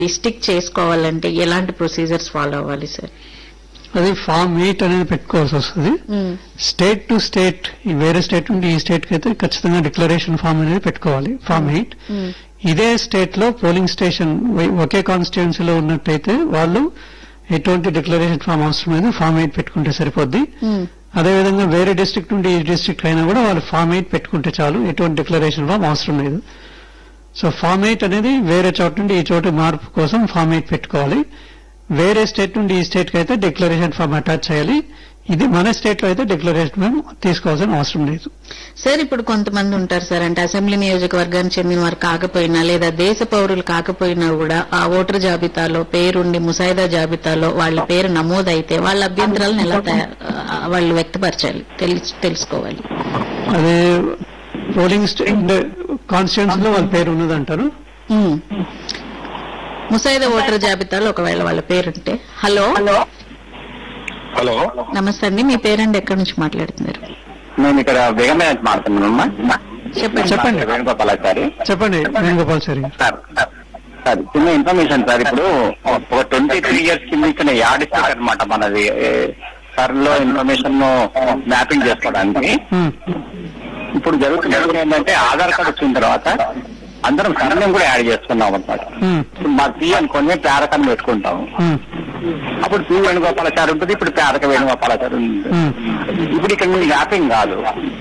Stick చేసుకోవాలంటే ఎలాంటి procedures follow అవ్వాలి సార్ అది ఫామ్ ఎయిట్ అనేది పెట్టుకోవాల్సి వస్తుంది స్టేట్ టు స్టేట్ ఈ వేరే స్టేట్ నుండి ఈ స్టేట్ కి అయితే ఖచ్చితంగా డిక్లరేషన్ ఫామ్ అనేది పెట్టుకోవాలి ఫామ్ ఎయిట్ ఇదే స్టేట్ లో పోలింగ్ స్టేషన్ ఒకే కాన్స్టిట్యున్సీలో ఉన్నట్టయితే వాళ్ళు ఎటువంటి డిక్లరేషన్ ఫామ్ అవసరం లేదు ఫామ్ ఎయిట్ పెట్టుకుంటే సరిపోద్ది అదేవిధంగా వేరే డిస్ట్రిక్ట్ నుండి ఈ డిస్ట్రిక్ట్ అయినా కూడా వాళ్ళు ఫామ్ ఎయిట్ పెట్టుకుంటే చాలు ఎటువంటి డిక్లరేషన్ ఫామ్ అవసరం లేదు సో ఫామ్ ఎయిట్ అనేది వేరే చోట నుండి ఈ చోటు మార్పు కోసం ఫామ్ ఎయిట్ పెట్టుకోవాలి వేరే స్టేట్ నుండి ఈ స్టేట్ కి అయితే డిక్లరేషన్ ఫామ్ అటాచ్ చేయాలి ఇది మన స్టేట్ లో అయితే డిక్లరేషన్ ఫామ్ తీసుకోవాల్సిన అవసరం లేదు సార్ ఇప్పుడు కొంతమంది ఉంటారు సార్ అంటే అసెంబ్లీ నియోజకవర్గానికి చెందిన వారు కాకపోయినా లేదా దేశ పౌరులు కాకపోయినా కూడా ఆ ఓటర్ జాబితాలో పేరుండి ముసాయిదా జాబితాలో వాళ్ళ పేరు నమోదైతే వాళ్ళ అభ్యంతరాలను ఎలా తయా- ఆ, వాళ్ళు వ్యక్తపరచాలి తెలుసు- తెలుసుకోవాలి అదే పోలింగ్ కాన్స్టిట్యున్సీ లో వాళ్ళ పేరు ఉన్నదంటారు ఉమ్. ముసాయిదా ఓటర్ జాబితాలో ఒకవేళ వాళ్ళ పేరుంటే హలో హలో నమస్తే అండి మీ పేరండి ఎక్కడి నుంచి మాట్లాడుతున్నారు నేను ఇక్కడ బేగమే నుంచి మాట్లాడుతున్నానమ్మా చెప్పండి చెప్పండి. వేణుగోపాలాచారి చెప్పండి Venugopal sir garu. Sir sir చిన్న ఇన్ఫర్మేషన్ సార్ ఇప్పుడు ఒక ట్వంటీ త్రీ ఇయర్స్ కింద ఇచ్చిన యాడ్ స్టిక్ అనమాట మనది సార్ లో ఇన్ఫర్మేషన్ మ్యాపింగ్ చేసుకోవడానికి ఉమ్, ఇప్పుడు జరుగుతున్నది ఏంటంటే ఆధార్ కార్డు వచ్చిన తర్వాత అందరం సర్నేమ్ కూడా యాడ్ చేసుకున్నాం అనమాట ఉమ్, ఇప్పుడు మా పి అనుకొని పేరకాన్ని పెట్టుకుంటాం ఉమ్, అప్పుడు పి వేణుగోపాలాచారి ఉంటుంది ఇప్పుడు పేరక వేణుగోపాలాచారి ఉంటుంది ఉమ్. ఇప్పుడు ఇక్కడ మీ మ్యాపింగ్ కాదు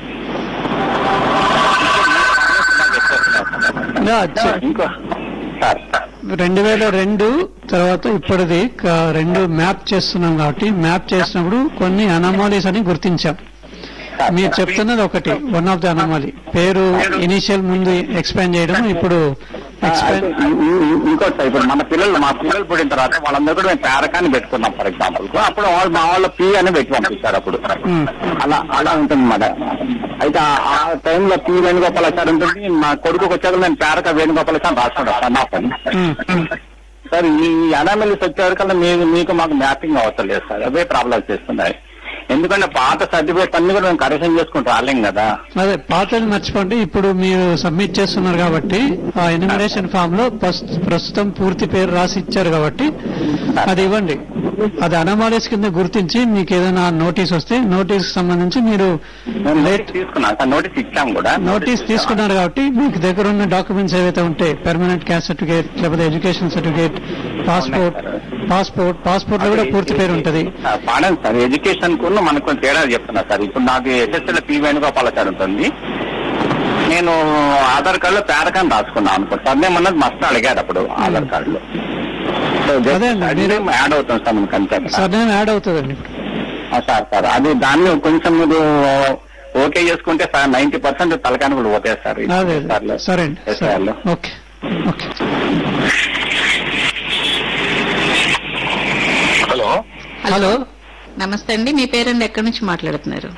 యా, చ- ఇంకో సార్ రెండు వేల రెండు తర్వాత ఇప్పటిది క- రెండు మ్యాప్ చేస్తున్నాం కాబట్టి మ్యాప్ చేసినప్పుడు కొన్ని అనామాలీస్ అని గుర్తించాం మీరు చెప్తున్నది ఒకటి వన్ ఆఫ్ ది అనామాలీ పేరు ఇనిషియల్ ముందు ఎక్స్పాండ్ చేయడం ఇప్పుడు ఎక్స్పాండ్ ఇం- ఇం- ఇంకోటి సార్, ఇప్పుడు మన పిల్లలు మా పిల్లలు పుట్టిన తర్వాత వాళ్ళందరూ కూడా మేము పేరకాన్ని పెట్టుకున్నాం ఫర్ ఎగ్జాంపుల్ అప్పుడు వాళ్ళు మా వాళ్ళ పి అని పెట్టి పంపిస్తారు అప్పుడు Hmm. అలా అలా ఉంటుంది మాట అయితే ఆ- ఆ టైంలో పి వేణుగోపాలాచారి ఉంటుంది మా కొడుకుకి వచ్చాక నేను పేరక వేణుగోపాలాచారి రాసుకుంటాను సార్ నా పని సార్ ఈ అనామలీస్ వచ్చేవరకల్లా మీకు మీకు మాకు మ్యాపింగ్ అవసరం లేదు సార్ అవే ప్రాబ్లమ్స్ చేస్తున్నాయి ఎందుకంటే పాత సర్టిఫికేట్ అన్ని కూడా మేము కరెక్షన్ చేసుకుంటూ రాలేం కదా అదే పాతది మర్చిపోండి ఇప్పుడు మీరు సబ్మిట్ చేస్తున్నారు కాబట్టి ఆ ఎన్యుమరేషన్ ఫామ్ లో ప్రస్- ప్రస్తుతం పూర్తి పేరు రాసి ఇచ్చారు కాబట్టి అది ఇవ్వండి అది అనామాలీస్ కింద గుర్తించి మీకు ఏదైనా నోటీస్ వస్తే నోటీస్ సంబంధించి మీరు మేము లేట్ నోటీస్ తీసుకున్నాం సార్ నోటీస్ ఇచ్చాం కూడా నోటీస్ తీసుకున్నారు కాబట్టి మీకు దగ్గర ఉన్న డాక్యుమెంట్స్ ఏవైతే ఉంటాయి పెర్మనెంట్ క్యాస్ట్ సర్టిఫికేట్ లేకపోతే education certificate passport passport passport లో కూడా పూర్తి పేరు ఉంటది పాడండి సార్ ఎడ్యుకేషన్ కు మనకు కొంచెం తేడా చెప్తున్నా సార్ ఇప్పుడు నాకు ఎస్ఎస్ఎల్ పి వేణుగోపాలాచారి ఉంటుంది నేను ఆధార్ కార్డులో పేరకాన్ని రాసుకున్నాను అనుకో సార్ నేను అన్నది మస్తు అడిగారు అప్పుడు ఆధార్ కార్డులో సో just అదే అండి, అది మీరు- యాడ్ అవుతుంది సార్ మనకు అంతే కదా. సర్నేమ్ యాడ్ అవుతుందండి ఇప్పుడు ఆ, సార్ సార్ అది దాన్ని కొంచెం మీరు ఓకే చేసుకుంటే సార్ నైన్టీ పర్సెంట్ తలకాని కూడా పోతాయి సార్ ఈ అదే SR లో. అదే. సరే అండి SR సరే లో. Okay okay hello hello namaste అండి మీ పేరండి ఎక్కడి నుంచి మాట్లాడుతున్నారు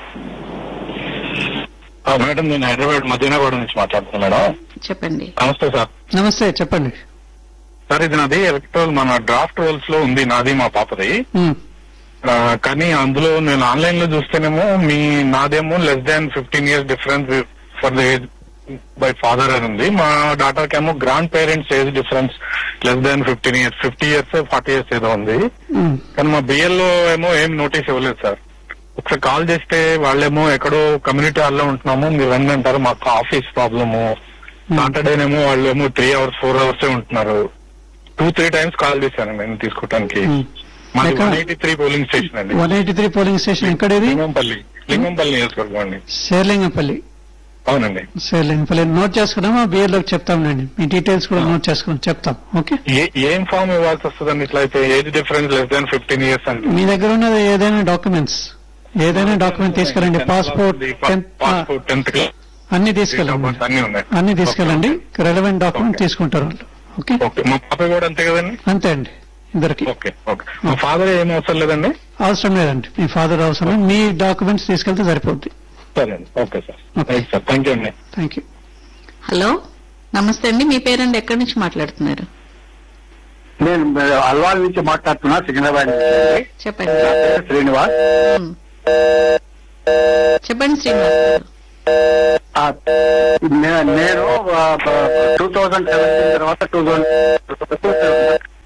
మేడం నేను హైదరాబాద్ మదీనాగూడ నుంచి మాట్లాడుతున్నాను మేడం చెప్పండి నమస్తే సార్ నమస్తే చెప్పండి సార్ ఇది నాది ఎలక్ట్రల్ మన డ్రాఫ్ట్ రోల్స్ లో ఉంది నాది మా పాపది ఉమ్, ఆ, కానీ అందులో నేను ఆన్లైన్ లో చూస్తేనేమో మీ నాదేమో less than fifteen years difference for the age by father అని ఉంది మా డాటర్కేమో grandparents age difference less than fifteen years fifty years forty years ఏదో ఉంది ఉమ్, కానీ మా బిఎల్ లో ఏమో ఏం నోటీస్ ఇవ్వలేదు సార్ ఒకసారి కాల్ చేస్తే వాళ్ళేమో ఎక్కడో కమ్యూనిటీ హాల్లో ఉంటున్నాము మీరు రండి అంటారు మాకు ఆఫీస్ ప్రాబ్లము సాటర్డేనేమో వాళ్ళేమో త్రీ అవర్స్ ఫోర్ అవర్స్ ఉంటున్నారు టూ త్రీ టైమ్స్ కాల్ చేశాను నేను తీసుకోవడానికి ఉమ్. మాది ఎక్కడ? One eighty three polling station అండి one eighty three polling station ఎక్కడేది లింగంపల్లి లింగంపల్లి నియోజకవర్గం అండి శేర్లింగపల్లి అవునండి శేర్లింగపల్లి నోట్ చేసుకున్నామా బిఎల్ లోకి చెప్తాంలేండి మీ డీటెయిల్స్ కూడా నోట్ చేసుకుని చెప్తాం ఓకే ఏ ఏం ఫామ్ ఇవ్వాల్సి వస్తుందండి ఇట్లా అయితే age difference less than fifteen years అండి మీ దగ్గర ఉన్నది ఏదైనా డాక్యుమెంట్స్ ఏదైనా డాక్యుమెంట్ తీసుకెళ్ళండి passport tenth passport tenth class అన్ని తీసుకెళ్ళండి అన్ని ఉన్నాయి అన్ని తీసుకెళ్ళండి రెలవెంట్ డాక్యుమెంట్ తీసుకుంటారు వాళ్ళు ఓకే ఓకే మా పాప కూడా అంతే కదండి అంతే అండి ఇద్దరికి ఓకే ఓకే మా ఫాదర్ ఏం అవసరం లేదండి అవసరం లేదండి మీ ఫాదర్ అవసరం లేదు. మీ డాక్యుమెంట్స్ తీసుకెళ్తే సరిపోద్ది సరే అండి okay sir okay. Right sir thank you అండి థ్యాంక్ యూ హలో నమస్తే అండి మీ పేరండి ఎక్కడి నుంచి మాట్లాడుతున్నారు నేను అల్వాల్ నుంచి మాట్లాడుతున్నా సికింద్రాబాద్ నుంచి. చెప్పండి నా పేరు శ్రీనివాస్ ఉమ్. చెప్పండి శ్రీనివాస్ గారు ఆ, నే- నేను టూ థౌజండ్ సెవెంటీన్ తర్వాత టూ థౌజండ్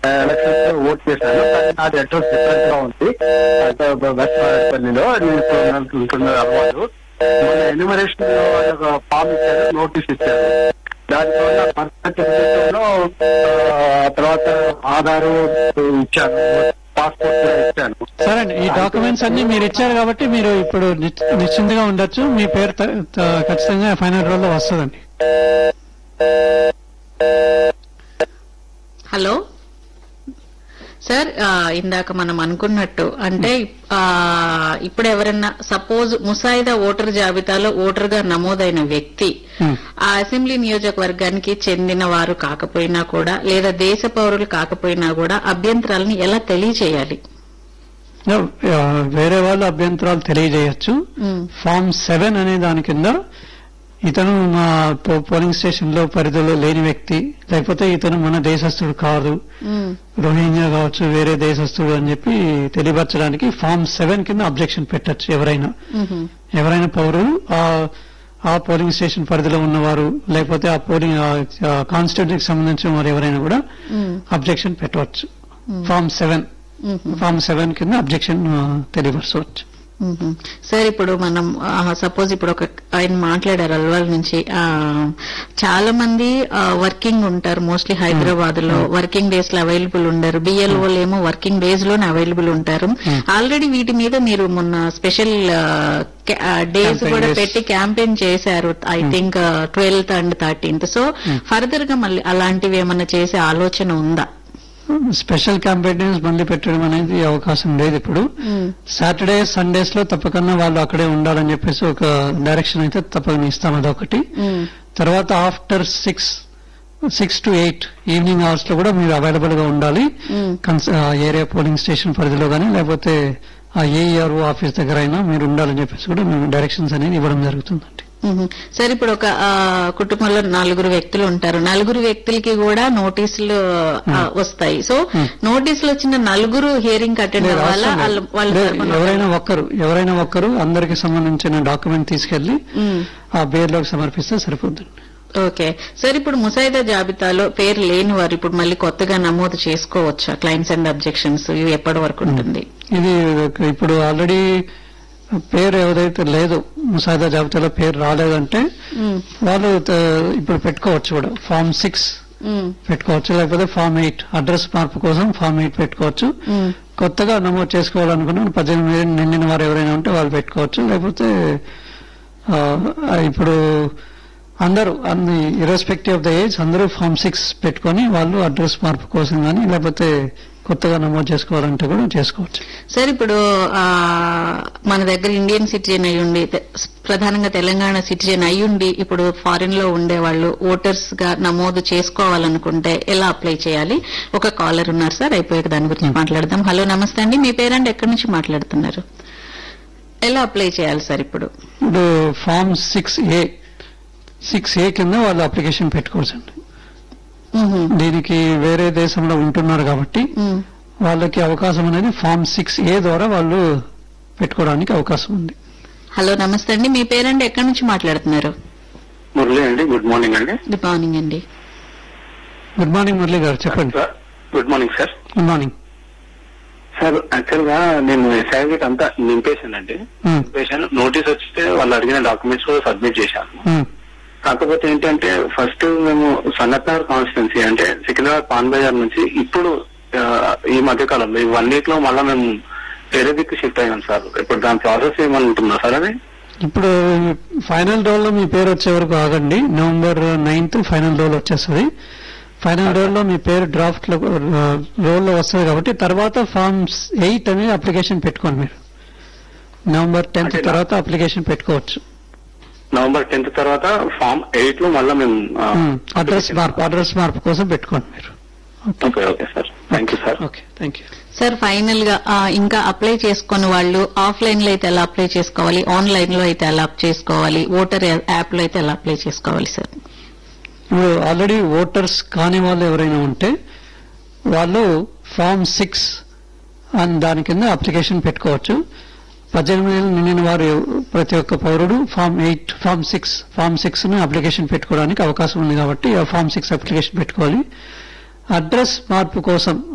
చేశాను కానీ నాది అడ్రస్ డిఫరెంట్ గా ఉంది అంటే వెస్ట్ మారేడుపల్లిలో నేను ఇప్పుడు ఉంటున్న అలవాటు మన ఎన్యూమరేషన్ లో ఫామ్ ఇచ్చారు నోటీస్ ఇచ్చారు దానివల్ల బర్త్ సర్టిఫికేట్ లో ఆ, తర్వాత ఆధారు ఇచ్చాను పాస్పోర్ట్ కూడా ఇచ్చాను సరే అండి ఈ డాక్యుమెంట్స్ అన్ని మీరు ఇచ్చారు కాబట్టి మీరు ఇప్పుడు నిశ్- నిశ్చింతగా ఉండొచ్చు మీ పేరు త- త- ఖచ్చితంగా ఫైనల్ రోల్ లో వస్తుందండి హలో సార్ ఆ, ఇందాక మనం అనుకున్నట్టు అంటే ఆ, ఇప్పుడు ఎవరన్నా సపోజ్ ముసాయిదా ఓటర్ జాబితాలో ఓటర్ గా నమోదైన వ్యక్తి Hmm. ఆ అసెంబ్లీ నియోజకవర్గానికి చెందిన వారు కాకపోయినా కూడా లేదా దేశ పౌరులు కాకపోయినా కూడా అభ్యంతరాలను ఎలా తెలియచేయాలి ఆ, వేరే వాళ్ళు అభ్యంతరాలు తెలియజేయచ్చు Hmm. ఫామ్ సెవెన్ అనే దాని కింద ఇతను మా పో- పోలింగ్ స్టేషన్ లో పరిధిలో లేని వ్యక్తి లేకపోతే ఇతను మన దేశస్థుడు కాదు Hmm. రోహింగ్యా కావచ్చు వేరే దేశస్థుడు అని చెప్పి తెలియపరచడానికి ఫామ్ సెవెన్ కింద అబ్జెక్షన్ పెట్టచ్చు ఎవరైనా Mhm. ఎవరైనా పౌరులు ఆ ఆ పోలింగ్ స్టేషన్ పరిధిలో ఉన్నవారు లేకపోతే ఆ పోలింగ్ కాన్స్టిట్యూన్సీకి సంబంధించిన వారు ఎవరైనా కూడా Hmm. అబ్జెక్షన్ పెట్టవచ్చు form seven Mhm. Form seven కింద అబ్జెక్షన్ తెలియపరచవచ్చు మ్మ్. సార్ ఇప్పుడు మనం సపోజ్ ఇప్పుడు ఒక ఆయన మాట్లాడారు అల్వాల్ నుంచి ఆ, చాలా మంది వర్కింగ్ ఉంటారు మోస్ట్లీ హైదరాబాద్ లో వర్కింగ్ డేస్ లో అవైలబుల్ ఉండరు బిఎల్ఓ ఏమో వర్కింగ్ డేస్ లోనే అవైలబుల్ ఉంటారు ఆల్రెడీ వీటి మీద మీరు మొన్న స్పెషల్ డేస్ Campaign కూడా days. పెట్టి క్యాంపెయిన్ చేశారు I think twelfth and thirteenth so further గా మళ్ళీ అలాంటివి ఏమన్నా చేసే ఆలోచన ఉందా స్పెషల్ క్యాంపెయిన్స్ మళ్ళీ పెట్టడం అనేది అవకాశం లేదు ఇప్పుడు సాటర్డే సండేస్ లో తప్పకుండా వాళ్ళు అక్కడే ఉండాలని చెప్పేసి ఒక డైరెక్షన్ అయితే తప్పకుండా ఇస్తాం అదొకటి మ్మ్. తర్వాత after six six to eight evening hours లో కూడా మీరు అవైలబుల్ గా ఉండాలి మ్మ్. కన్స్- ఆ ఏరియా పోలింగ్ స్టేషన్ పరిధిలో కానీ లేకపోతే ఆ ఏఈఆర్ఓ ఆఫీస్ దగ్గర అయినా మీరు ఉండాలని చెప్పేసి కూడా మేము డైరెక్షన్స్ అనేది ఇవ్వడం జరుగుతుందండి మ్మ్. సార్ ఇప్పుడు ఒక ఆ, కుటుంబంలో నలుగురు వ్యక్తులు ఉంటారు నలుగురు వ్యక్తులకి కూడా నోటీసులు ఆ, వస్తాయి సో నోటీసులు వచ్చిన నలుగురు హియరింగ్ అటెండ్ లేదు, అవ్వాలా అవసరం వాళ్ళ లేదు. వాళ్ళ లేదు, తరపున- ఎవరైనా ఒక్కరు ఎవరైనా ఒక్కరు అందరికి సంబంధించిన డాక్యుమెంట్ తీసుకెళ్లి మ్మ్. ఆ బేర్లోకి సమర్పిస్తే సరిపోతుంది ఓకే సార్ ఇప్పుడు ముసాయిదా జాబితాలో పేరు లేని వారు ఇప్పుడు మళ్ళీ కొత్తగా నమోదు చేసుకోవచ్చా క్లైంట్స్ అండ్ అబ్జెక్షన్స్ ఇవి ఎప్పటి వరకు ఉంటుంది ఇది ఇప్పుడు ఆల్రెడీ పేరు ఏదైతే లేదు ముసాయిదా జాబితాలో పేరు రాలేదంటే మ్మ్. వాళ్ళు త- ఇప్పుడు పెట్టుకోవచ్చు కూడా ఫామ్ సిక్స్ మ్మ్. పెట్టుకోవచ్చు లేకపోతే ఫామ్ ఎయిట్ అడ్రస్ మార్పు కోసం ఫామ్ ఎయిట్ పెట్టుకోవచ్చు మ్మ్. కొత్తగా నమోదు చేసుకోవాలనుకున్న పద్దెనిమిది ఏళ్ళు నిండిన వారు ఎవరైనా ఉంటే వాళ్ళు పెట్టుకోవచ్చు లేకపోతే ఆ, ఇప్పుడు అందరూ అన్ని ఇర్రెస్పెక్టివ్ ఆఫ్ ద ఏజ్ అందరూ ఫామ్ సిక్స్ పెట్టుకొని వాళ్ళు అడ్రస్ మార్పు కోసం కానీ లేకపోతే కొత్తగా నమోదు చేసుకోవాలంటే కూడా చేసుకోవచ్చు సార్ ఇప్పుడు ఆ, మన దగ్గర ఇండియన్ సిటిజన్ అయ్యుండి తె- ప్రధానంగా తెలంగాణ సిటిజన్ అయ్యుండి ఇప్పుడు ఫారిన్ లో ఉండే వాళ్ళు ఓటర్స్ గా నమోదు చేసుకోవాలనుకుంటే ఎలా అప్లై చేయాలి ఒక కాలర్ ఉన్నారు సార్ అయిపోయాక దాని గురించి మాట్లాడదాం హలో నమస్తే అండి మీ పేరండి ఎక్కడి నుంచి మాట్లాడుతున్నారు ఎలా అప్లై చేయాలి సార్ ఇప్పుడు ఇప్పుడు form six A six A కింద వాళ్ళు అప్లికేషన్ పెట్టుకోవచ్చు అండి మ్హూ. దీనికి వేరే దేశంలో ఉంటున్నారు కాబట్టి మ్. వాళ్ళకి అవకాశం అనేది ఫామ్ సిక్స్ ఏ ద్వారా వాళ్ళు పెట్టుకోవడానికి అవకాశం ఉంది హలో నమస్తే అండి మీ పేరండి ఎక్కడి నుంచి మాట్లాడుతున్నారు మురళి అండి గుడ్ మార్నింగ్ అండి గుడ్ మార్నింగ్ అండి గుడ్ మార్నింగ్ మురళి గారు చెప్పండి good morning sir good morning sir actual గా నేను సర్టిఫికేట్ అంతా నింపేశానండి మ్మ్. నింపేశాను నోటీస్ వస్తే వాళ్ళు అడిగిన డాక్యుమెంట్స్ కూడా సబ్మిట్ చేశాను మ్మ్. కాకపోతే ఏంటంటే ఫస్ట్ మేము సనత్ నగర్ కాన్స్టిట్యున్సీ అంటే సికింద్రాబాద్ పాన్ బజార్ నుంచి ఇప్పుడు ఆ, ఈ మధ్య కాలంలో ఈ వన్ వీక్ లో మళ్ళీ మేము వేరే దిక్కు షిఫ్ట్ అయ్యాం సార్ ఇప్పుడు దాని ప్రాసెస్ ఏమని ఉంటుందా సార్ అది ఇప్పుడు ఫైనల్ రోల్ లో మీ పేరు వచ్చే వరకు ఆగండి నవంబర్ నైన్త్ ఫైనల్ రోల్ వచ్చేస్తుంది ఫైనల్ రోల్ లో మీ పేరు డ్రాఫ్ట్ లో రోల్ లో వస్తుంది కాబట్టి తర్వాత ఫార్మ్స్ ఎయిట్ అనేది అప్లికేషన్ పెట్టుకోండి మీరు నవంబర్ టెన్త్ అంటే తర్వాత అప్లికేషన్ పెట్టుకోవచ్చు నవంబర్ టెన్త్ తర్వాత ఫామ్ ఎయిట్ లో మళ్ళీ మేము ఆ, అడ్రస్ మార్పు అడ్రస్ మార్పు కోసం పెట్టుకోండి మీరు okay okay sir thank you sir okay thank you sir final గా ఆ, ఇంకా అప్లై చేసుకున్న వాళ్ళు ఆఫ్లైన్ లో అయితే ఎలా అప్లై చేసుకోవాలి ఆన్లైన్ లో అయితే ఎలా అప్ చేసుకోవాలి ఓటర్ యాప్ లో అయితే ఎలా అప్లై చేసుకోవాలి సార్ ఇప్పుడు ఆల్రెడీ ఓటర్స్ కాని వాళ్ళు ఎవరైనా ఉంటే వాళ్ళు ఫామ్ సిక్స్ అని దాని కింద అప్లికేషన్ పెట్టుకోవచ్చు పద్దెనిమిది ఏళ్ళు నిండిన వారు ప్రతి ఒక్క పౌరుడు form eight form six form six ను అప్లికేషన్ పెట్టుకోవడానికి అవకాశం ఉంది కాబట్టి ఆ ఫామ్ సిక్స్ అప్లికేషన్ పెట్టుకోవాలి అడ్రస్ మార్పు కోసం